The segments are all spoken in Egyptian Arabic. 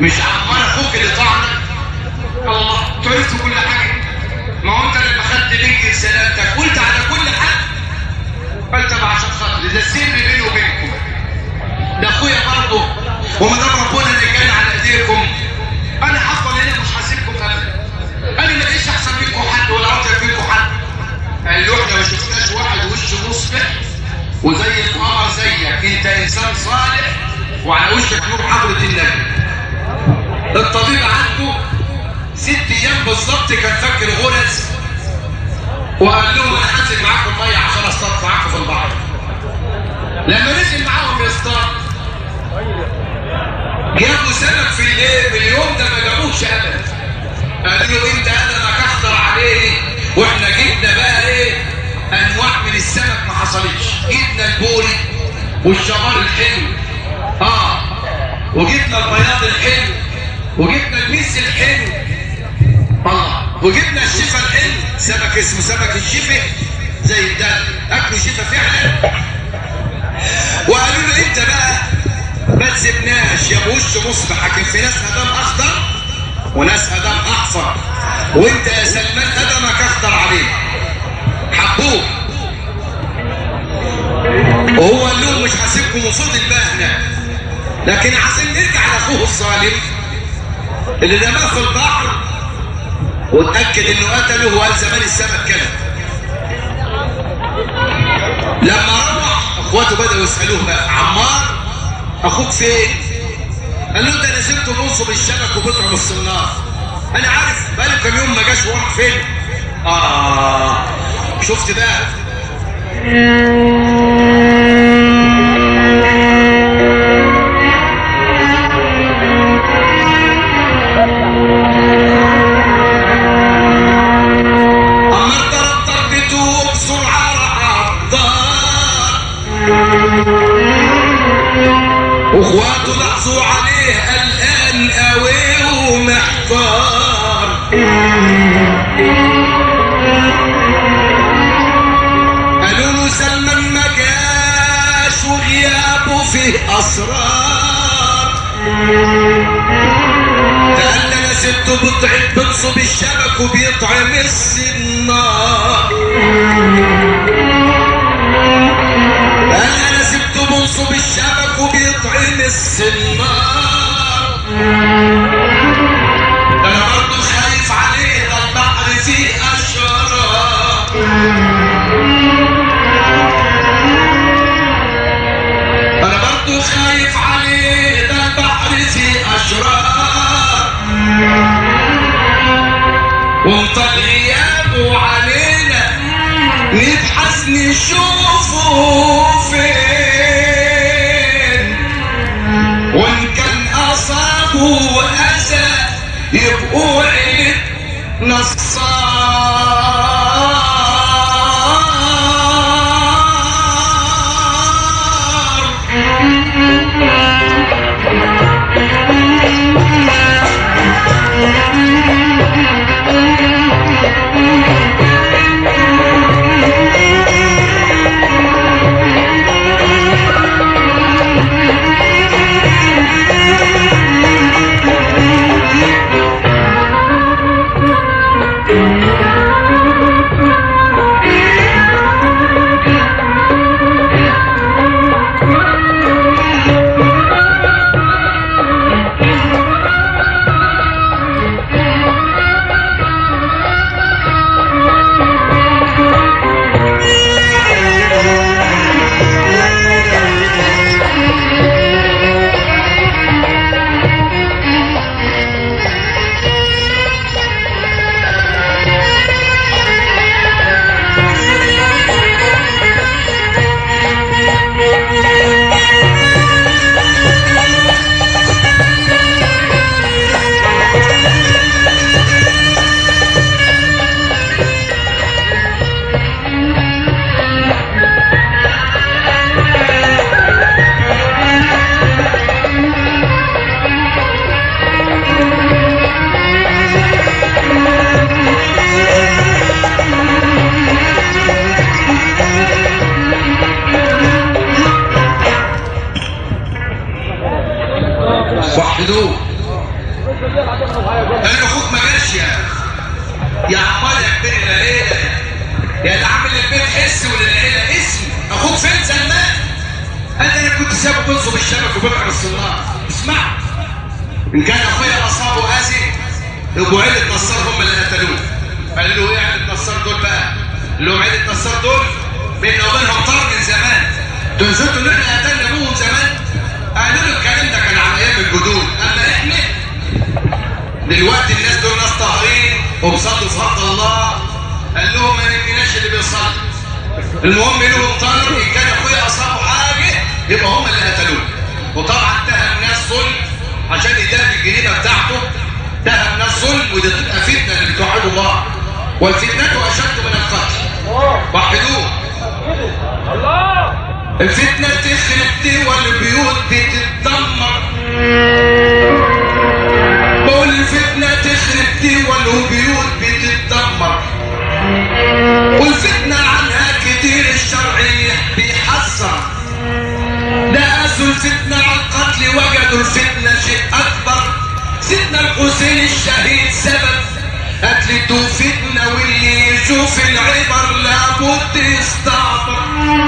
مش عمار اخوك اللي طعنك الله تعرفت كل حاجه ما هو انت لما خدت بيك سلامتك قلت على كل حد قلت طب عشان خاطري ده السر بيني وبينكم ده اخويا برضه وما دام ربنا اللي كان على ايديكم انا هفضل هنا مش هسيبكم ابدا انا ما لقيتش احسن منكم حد ولا اطيب منكم حد قال له احنا ما شفناش واحد وشه مصبح وزي القمر زيك انت انسان صالح وعلى وشك نور حضره النبي الطبيب عنده ست ايام بالظبط كان فاكر غرز وقال لهم انا هنزل معاكم الميه عشان اصطاد معاكم في البحر لما نزل معاهم يصطاد جابوا سمك في الليل اليوم ده ما جابوش ابدا قالوا له انت قدمك اخضر عليه واحنا جبنا بقى ايه انواع من السمك ما حصلتش جبنا البوري والشمار الحلو اه وجبنا البياض الحلو وجبنا الميس الحلو الله وجبنا الشفا الحلو سمك اسمه سمك الشفا زي ده اكله شفا فعلا وقالوا له انت بقى ما تسيبناش يا ابو وش مصبح لكن في ناس ادم اخضر وناس ادم احفر وانت يا سلمان ادمك اخضر عليه حبوه وهو قال لهم مش هسيبكم وفضل بقى هناك لكن عايزين نرجع لاخوه الظالم اللي رماه في البحر واتاكد انه قتله وقال زمان السمك كده لما روح اخواته بداوا يسالوه بقى عمار اخوك فين قال له ده انا سبت بنصب الشبك وبيضرب الصنار انا عارف بقاله كام يوم ما جاش وراح فين اه شفت بقى اما ضرب ضربته بسرعه راح الدار واخواته لاحظوا عليه قلقان قوي ومحتار قالوا له سلمان ما جاش وغيابه فيه اسرار ده قال انا سبته بطعم بنصب الشبك وبيطعم السنار قال انا سبته بنصب الشبك وبيطعم السنار انا برضه خايف عليه ده البحر فيه اشرار انا برضه خايف عليه ده البحر فيه اشرار وانت غيابه علينا نبحث نشوفه فين وان كان اصابه اذى يبقوا عيلة نصار وحدوه يا يا عمال يا كبير العيله يا اللي عامل البيت حس وللعيله اسم اخوك فين سلمان قال انا كنت سابه تنصب الشبك وبقع الصناع اسمع ان كان اخويا اصابه اذى يبقوا عيله نصار هم اللي قتلوه قال له ايه عيله نصار دول بقى؟ قال لهم عيله نصار دول بيننا وبينهم طار من زمان تنسوا ان احنا قتلنا ابوهم زمان قالوا له الكلام ده كان على ايام الجدود اما احنا دلوقتي الناس دول ناس طاهرين وبيصلوا في حق الله قال لهم ما نجيناش اللي بيصلي المهم لهم طلب ان كان اخويا اصابه حاجه يبقى هم اللي قتلوه وطبعا اتهم ناس ظلم عشان يدافع الجريمه بتاعته اتهم ناس ظلم ودي تبقى فتنه اللي بتوحدوا الله والفتنه اشد من القتل وحدوه الفتنه تخرب والبيوت بتتدمر بقول الفتنه تخرب والبيوت بتتدمر والفتنة عنها كتير الشرعي بيحذر داسوا الفتنة على القتل وجدوا الفتنة شيء أكبر سيدنا الحسين الشهيد سبب قتلته فتنة واللي يشوف العبر لابد يستعبر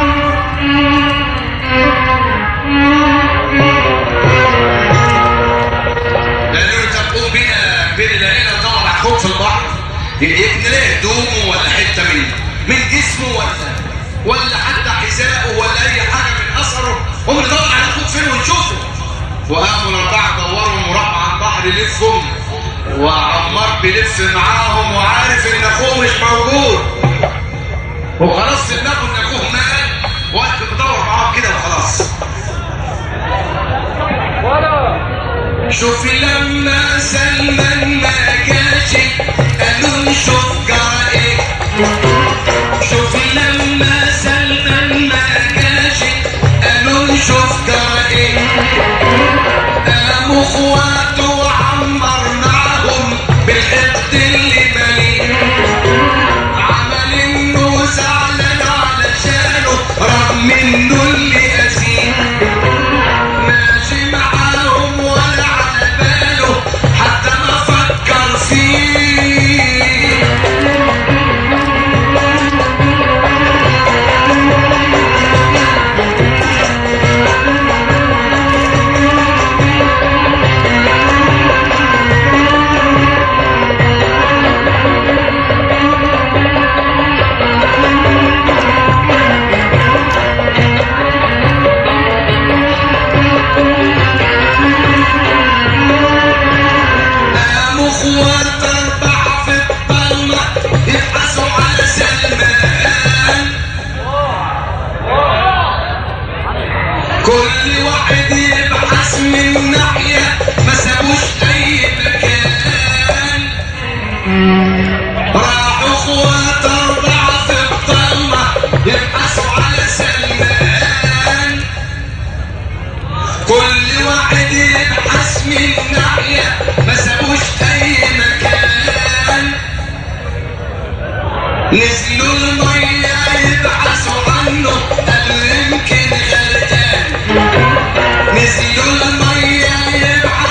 قالوا له طب قوم بينا بين العيلة ندور على اخوك في البحر يبني ليه هدومه ولا حته من من جسمه ولا ولا حتى حذائه ولا اي حاجه من اثره قوم ندور على اخوك فين ونشوفه وقاموا الاربعه دوروا وراحوا على البحر يلفهم وعمار بيلف معاهم وعارف ان اخوه مش موجود وخلاص في دماغه ان اخوه مات وقت بدور معاهم كده وخلاص شوف لما سلمان ما جاش قالوا نشوف جرى ايه شوف لما سلمان ما جاش قالوا نشوف جرى ايه قاموا اخواته وعمر معاهم بالحقد اللي مليه عمل انه زعلان علشانه رغم انه اللي اسير ماشي معاهم ولا على باله حتى ما فكر فيه قاموا اخوات اربعه في الضلمه يبحثوا على سلمان كل واحد يبحث من ناحيه ما سابوش اي مكان راحوا اخوات اربعه في الضلمه يبحثوا على سلمان كل واحد يبحث من ناحية ما سابوش أي مكان نزلوا المية يبحثوا عنه قالوا يمكن غرقان نزلوا المية يبحثوا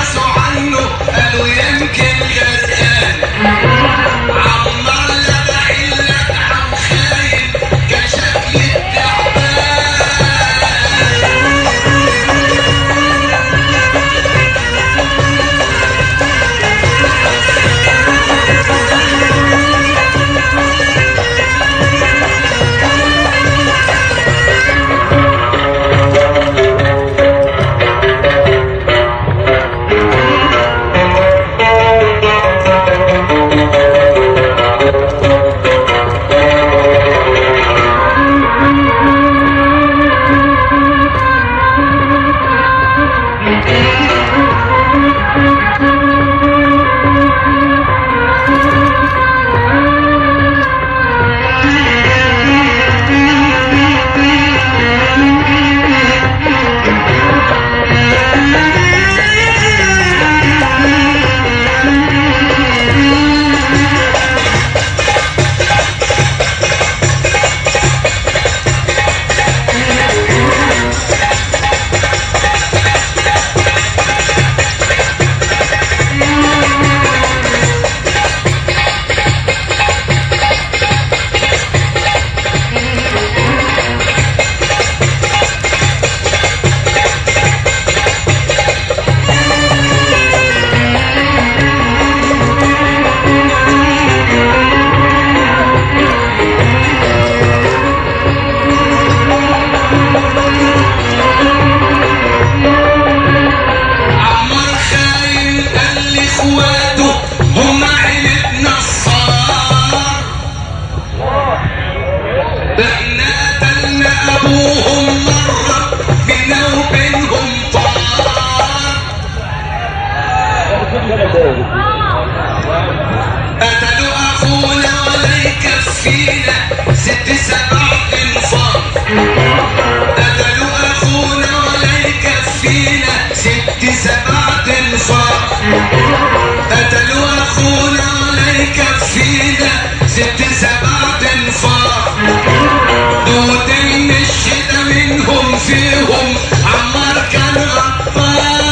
قتلوا اخونا ولا يكفينا ست سبع تنفار قتلوا اخونا ولا يكفينا ست سبع تنفار دود من الشتا منهم فيهم عمار كان غفار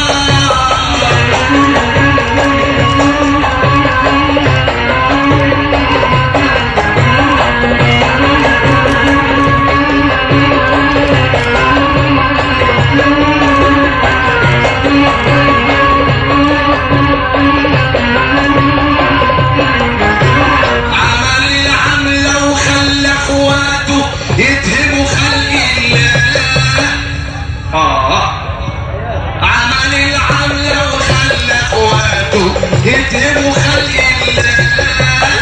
عمل العملة وخلى اخواته يتهموا خلق الله آه عمل العملة وخلى اخواته يتهموا خلق الله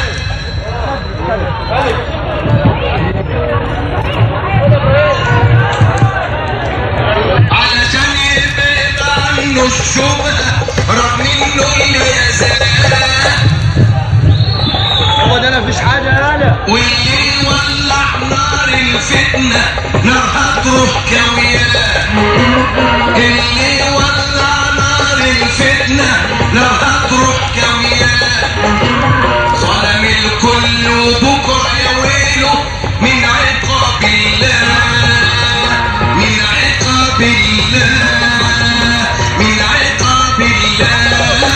علشان يبعد عنه الشبهة رغم انه اللي يزال هو ده انا مفيش حاجه يالا واللي يولع نار الفتنة نارها تروح كوياه اللي يولع نار الفتنة نارها تروح كوياه ظلم الكل وبكرة يا ويله من عقاب الله من عقاب الله من عقاب الله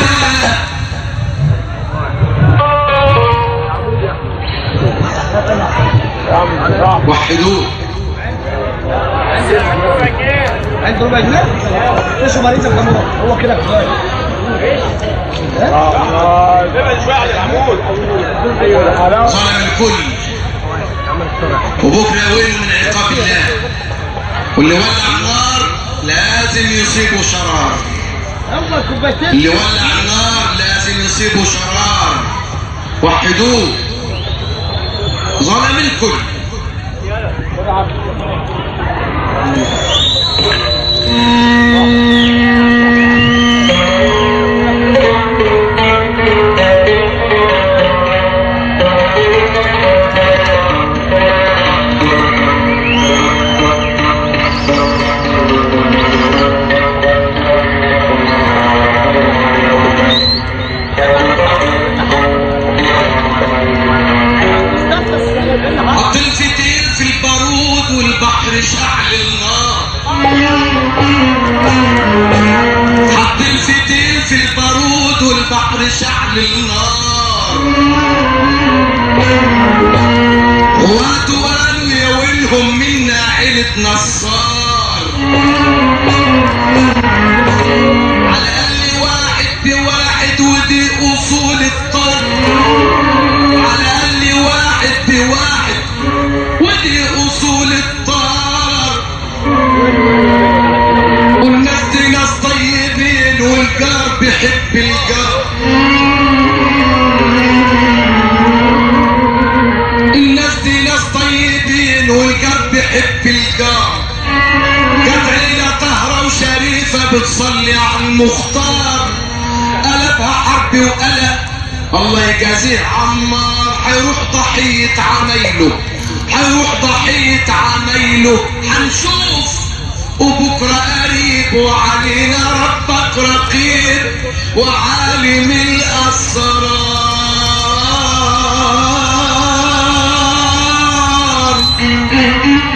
وحدوه عايز ربع جنيه اشرب مريض كام هو كده كفايه ابعد شويه عن العمود ايوه الحلاوه ظلم الكل وبكره ويل من عقاب الله واللي ولع النار لازم يصيبه شرار يلا كوبايتين اللي ولع النار لازم يصيبه شرار وحدوه ظلم الكل حط الفتيل في البارود والبحر شعل النار حط الفتيل في البارود والبحر شعل النار وقتوا قالوا يا ويلهم منا عيلة نصار على الأقل واحد بواحد ودي أصول الطرد على الأقل واحد بواحد ودي أصول الطار والناس دي ناس طيبين والجار بيحب الجار الناس دي ناس طيبين والجار بيحب الجار كانت عيلة طهرة وشريفة بتصلي على المختار قلبها حرب وقلق الله يجازيه عمار حيروح ضحية عمايله حيروح ضحية عمايله حنشوف وبكرة قريب وعلينا ربك رقيب وعالم الأسرار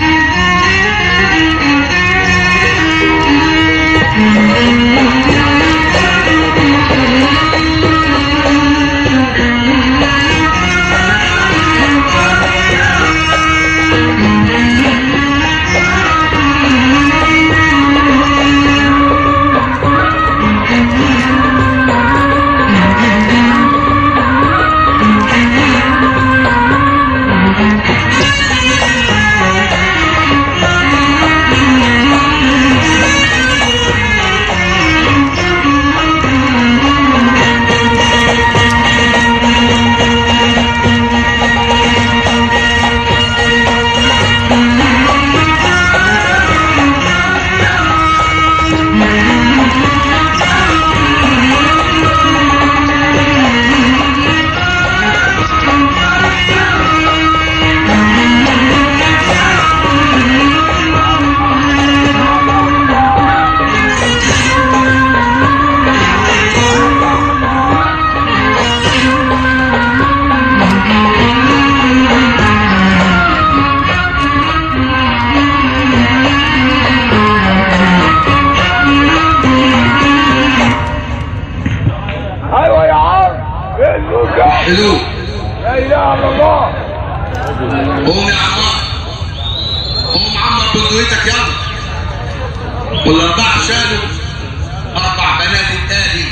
خد بندقيتك يلا والاربعه شالوا اربع بنات التالي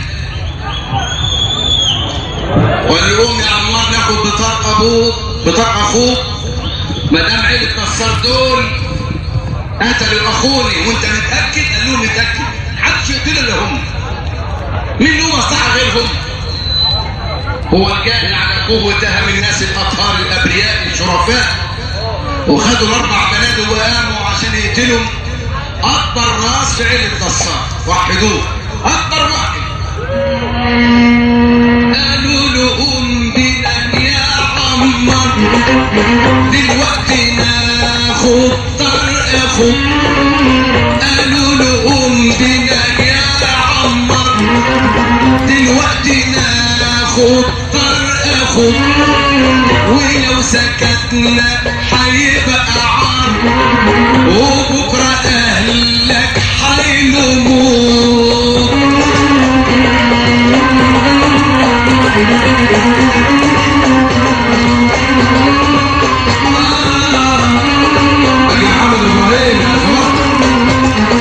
واللي قوم يا عمار ناخد بطاقه ابوك بطاقه اخوك ما دام عيله نصار دول قتلوا اخوني وانت متاكد قال لهم متاكد محدش يقتل الا هم مين له مصلحه غيرهم هو الجاهل على ابوه واتهم الناس الاطهار الابرياء الشرفاء وخدوا الاربع بنات وقاموا عشان يقتلوا اكبر راس في عيله نصار وحدوه اكبر واحد قالوا لهم بنا يا عمر دلوقتي ناخد طرق اخوك قالوا لهم بنا يا عمر دلوقتي ناخد طرق اخوك ولو سكتنا هيبقى عار وبكره اهلك هيلوموك أجي محمد إبراهيم يا أخوان.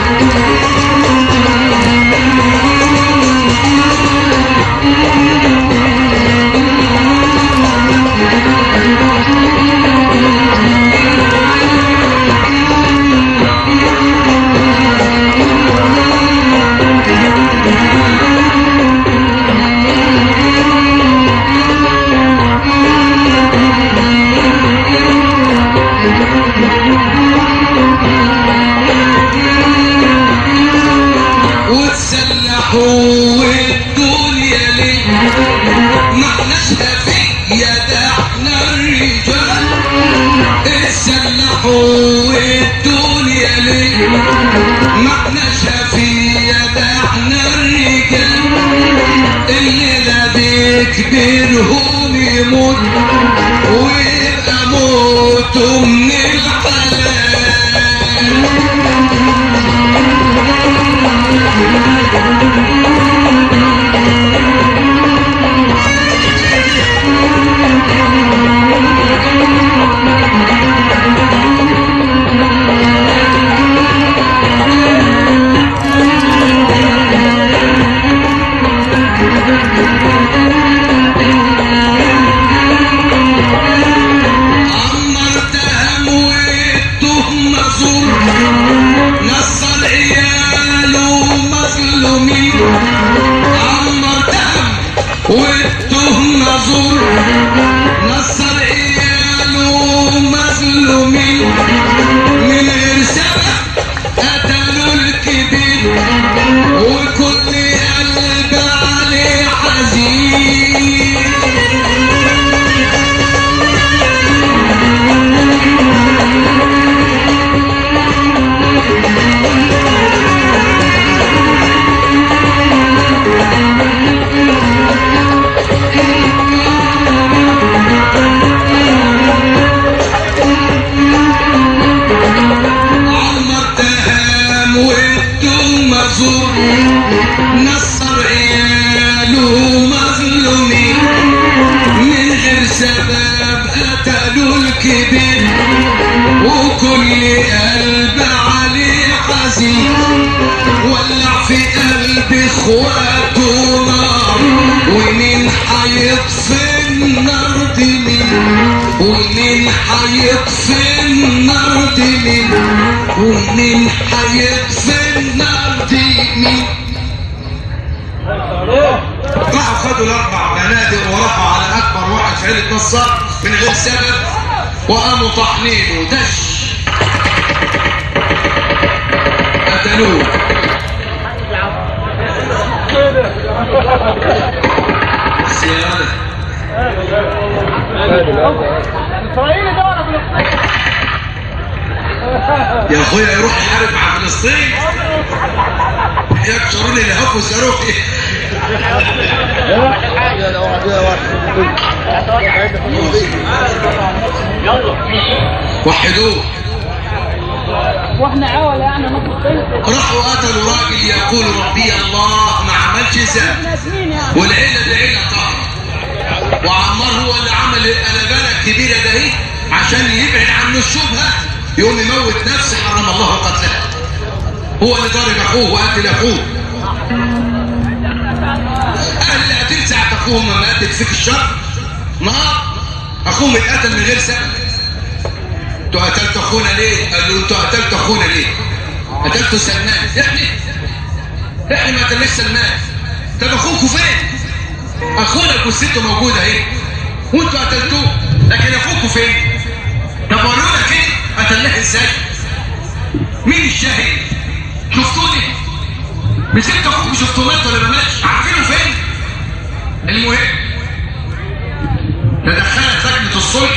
وتسلحوا والدنيا ليه ما احناش هفية ده احنا الرجال اتسلحوا والدنيا ليه ما احناش هفية ده احنا الرجال الليلة دي كبيرهم يموت ويبقى موته من الحلال عمر دهم والتهمة زور نصر عياله مظلومين عمر دهم والتهمة زور نصر عياله مظلومين من غير سبب قتلوا الكبير وكل قلب عليه حزين عمر تهام والتهمة زور نصر عياله مظلومين من غير سبب قتلوا الكبير وكل قلب عليه حزين ولع في قلب اخواته نار ومين حيطفي النار دي مين ومين حيطفي النار دي مين ومين حيطفي النار دي مين راحوا خدوا الاربع بنادق وراحوا على اكبر واحد في عيله نصار من غير سبب وقاموا طحنينه دش قتلوه سيادة اسرائيلي ده ولا فلسطيني؟ يا اخويا يروح يحارب مع فلسطين يكسروا لي الهب وصاروخي وحدوه واحنا عوله يعني نطلق راحوا قتلوا راجل يقول ربي الله ما عملش ذنب ناسمين يعني والعيله دي عيله طاهره وعمار هو اللي عمل القلبانه الكبيره ده اهي عشان يبعد عنه الشبهه يقوم يموت نفسه حرم الله قتله هو اللي ضارب اخوه وقتل اخوه اهل اللي قتل ساعة اخوهم لما قتل فيك الشر نار اخوهم اتقتل من غير سبب انتوا قتلتوا اخونا ليه؟ قالوا انتوا قتلتوا اخونا ليه؟ قتلتوا سلمان احنا احنا ما قتلناش سلمان طب اخوكوا فين؟ اخونا جثته موجوده اهي وانتوا قتلتوه لكن اخوكوا فين؟ طب ورونا كده قتلناه ازاي؟ مين الشاهد؟ شفتوني؟ مسكت اخوكوا شفتوه مات ولا ما ماتش؟ عارفينه فين؟ المهم تدخلت لجنه الصلح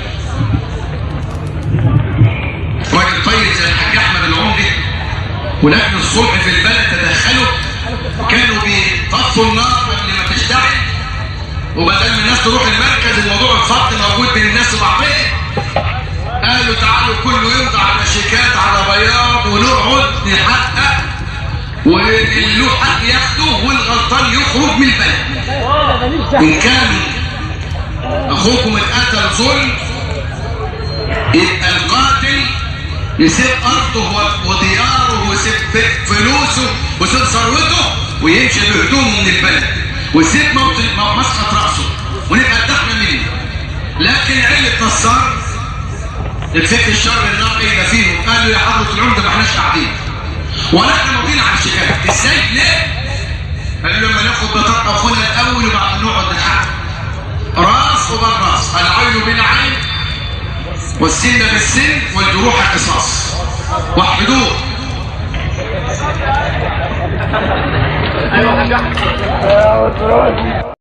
راجل طيب زي الحاج احمد العمري ولجنه الصلح في البلد تدخلوا كانوا بيطفوا النار قبل ما تشتعل وبدل ما الناس تروح المركز الموضوع الفض موجود بين الناس وبعضهم قالوا تعالوا كله يمضي على شيكات على بياض ونقعد نحقق واللي له حق ياخده والغلطان يخرج من البلد ان كان اخوكم اتقتل ظلم يبقى القاتل يسيب ارضه ودياره ويسيب فلوسه ويسيب ثروته ويمشي بهدومه من البلد ويسيب موطن مسقط راسه ونبقى ارتحنا منه لكن علة نصار يكفيك الشر النقي ده فيهم قالوا يا حضرة العمدة ما احناش قاعدين ولا احنا ماضيين على الشكاية ازاي ليه؟ قالوا لما ناخد بطاقة اخونا الاول وبعد نقعد نحقق راس وبال راس العين بالعين والسن بالسن والجروح قصاص وحدوه ايوه يا حاج احمد